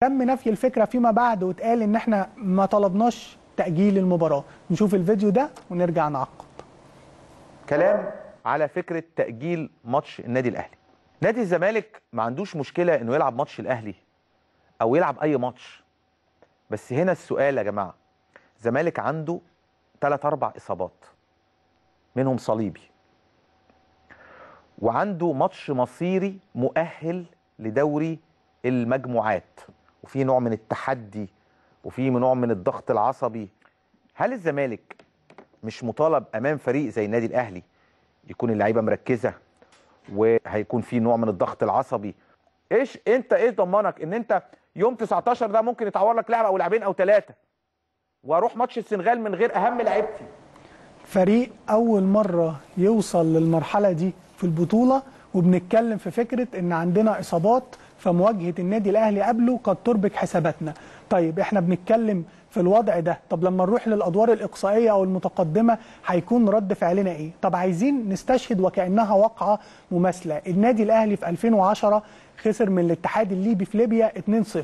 تم نفي الفكره فيما بعد واتقال ان احنا ما طلبناش تاجيل المباراه نشوف الفيديو ده ونرجع نعقب كلام على فكره تاجيل ماتش النادي الاهلي نادي الزمالك ما عندوش مشكله انه يلعب ماتش الاهلي او يلعب اي ماتش بس هنا السؤال يا جماعه الزمالك عنده ثلاث اربع اصابات منهم صليبي وعنده ماتش مصيري مؤهل لدوري المجموعات وفي نوع من التحدي وفي نوع من الضغط العصبي هل الزمالك مش مطالب امام فريق زي النادي الاهلي يكون اللعيبه مركزه وهيكون في نوع من الضغط العصبي ايش انت ايه ضمنك ان انت يوم 19 ده ممكن يتعور لك لاعب او لاعبين او ثلاثه واروح ماتش السنغال من غير اهم لعيبتي فريق اول مره يوصل للمرحله دي في البطوله وبنتكلم في فكره ان عندنا اصابات فمواجهه النادي الاهلي قبله قد تربك حساباتنا طيب احنا بنتكلم في الوضع ده طب لما نروح للادوار الاقصائيه او المتقدمه هيكون رد فعلنا ايه طب عايزين نستشهد وكانها واقعه مماثله النادي الاهلي في 2010 خسر من الاتحاد الليبي في ليبيا 2-0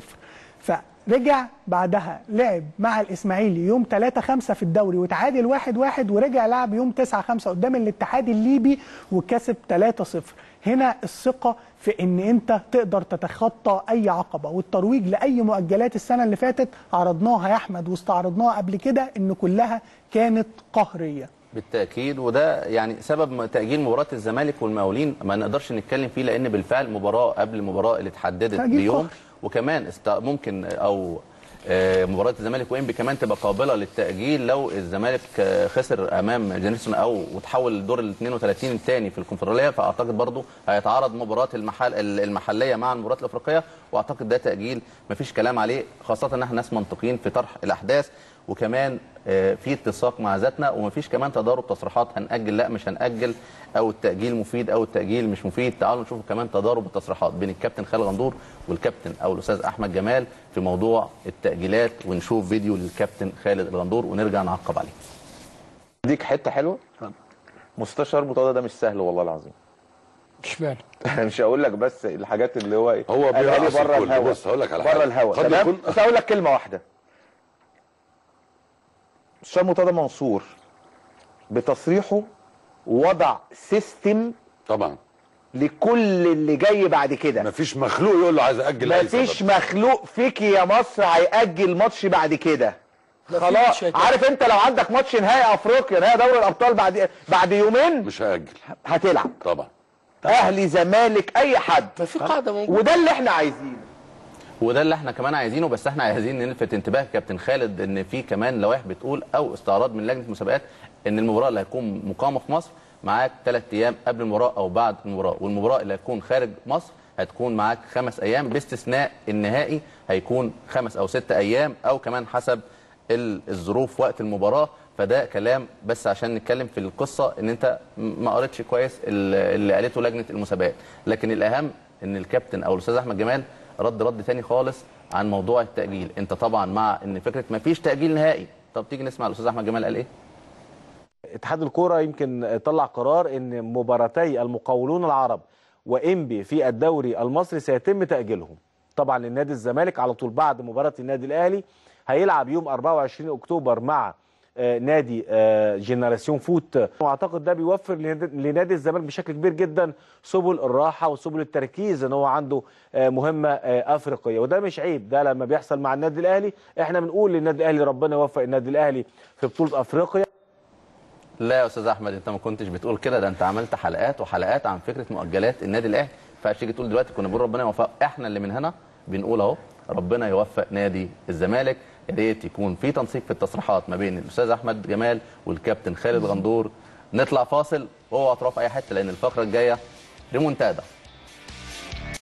فرجع بعدها لعب مع الاسماعيلي يوم 3 5 في الدوري وتعادل 1 1 ورجع لعب يوم 9 5 قدام الاتحاد الليبي وكسب 3 0 هنا الثقه في ان انت تقدر تتخطى اي عقبه والترويج لاي مؤجلات السنه اللي فاتت عرضناها يا احمد واستعرضناها قبل كده ان كلها كانت قهريه بالتاكيد وده يعني سبب تاجيل مباراه الزمالك والمقاولين ما نقدرش نتكلم فيه لان بالفعل مباراه قبل المباراه اللي اتحددت تأجيل بيوم قهري. وكمان است... ممكن او آه، مباراه الزمالك وانبي كمان تبقى قابله للتاجيل لو الزمالك آه، خسر امام جينيرسون او وتحول للدور ال 32 الثاني في الكونفدراليه فاعتقد برضو هيتعارض مباراه المحل المحليه مع المباراه الافريقيه واعتقد ده تاجيل مفيش كلام عليه خاصه ان احنا ناس منطقيين في طرح الاحداث وكمان آه، في اتساق مع ذاتنا ومفيش كمان تضارب تصريحات هنأجل لا مش هنأجل او التأجيل مفيد او التأجيل مش مفيد تعالوا نشوف كمان تضارب التصريحات بين الكابتن خالد غندور والكابتن او الاستاذ احمد جمال في موضوع التأجيلات ونشوف فيديو للكابتن خالد الغندور ونرجع نعقب عليه ديك حته حلوه مستشار مرتضى ده مش سهل والله العظيم اشمعنى؟ مش هقول لك بس الحاجات اللي هو ايه هو قالها لي بيرقص بره الكل. الهوا بص هقول لك على بره حاجة. الهوا قد تمام يكون- بس هقول لك كلمه واحده مستشار مرتضى منصور بتصريحه وضع سيستم طبعا لكل اللي جاي بعد كده مفيش مخلوق يقول له عايز اجل اي مفيش سبب. مخلوق فيك يا مصر هيأجل ماتش بعد كده مفيش خلاص هيتأجل. عارف انت لو عندك ماتش نهائي افريقيا نهائي دوري الابطال بعد بعد يومين مش هاجل هتلعب طبعا اهلي زمالك اي حد ما في قاعده موجوده وده اللي احنا عايزينه وده اللي احنا كمان عايزينه بس احنا عايزين نلفت انتباه كابتن خالد ان في كمان لوائح بتقول او استعراض من لجنه المسابقات ان المباراه اللي هتكون مقامه في مصر معاك ثلاث ايام قبل المباراه او بعد المباراه والمباراه اللي هتكون خارج مصر هتكون معاك خمس ايام باستثناء النهائي هيكون خمس او ست ايام او كمان حسب ال- الظروف وقت المباراه فده كلام بس عشان نتكلم في القصه ان انت م- ما قريتش كويس ال- اللي قالته لجنه المسابقات لكن الاهم ان الكابتن او الاستاذ احمد جمال رد رد تاني خالص عن موضوع التاجيل انت طبعا مع ان فكره ما فيش تاجيل نهائي طب تيجي نسمع الاستاذ احمد جمال قال ايه اتحاد الكوره يمكن طلع قرار ان مباراتي المقاولون العرب وانبي في الدوري المصري سيتم تاجيلهم طبعا النادي الزمالك على طول بعد مباراه النادي الاهلي هيلعب يوم 24 اكتوبر مع آه، نادي آه، جينيراسيون فوت واعتقد ده بيوفر لنادي- لنادي الزمالك بشكل كبير جدا سبل الراحه وسبل التركيز ان هو عنده آه، مهمه آه، افريقيه وده مش عيب ده لما بيحصل مع النادي الاهلي احنا بنقول للنادي الاهلي ربنا يوفق النادي الاهلي في بطوله افريقيا لا يا استاذ احمد انت ما كنتش بتقول كده ده انت عملت حلقات وحلقات عن فكره مؤجلات النادي الاهلي فعشان تقول دلوقتي كنا بنقول ربنا يوفق احنا اللي من هنا بنقول اهو ربنا يوفق نادي الزمالك يا ريت يكون في تنسيق في التصريحات ما بين الاستاذ احمد جمال والكابتن خالد غندور نطلع فاصل وهو اطراف اي حته لان الفقره الجايه ريمونتادا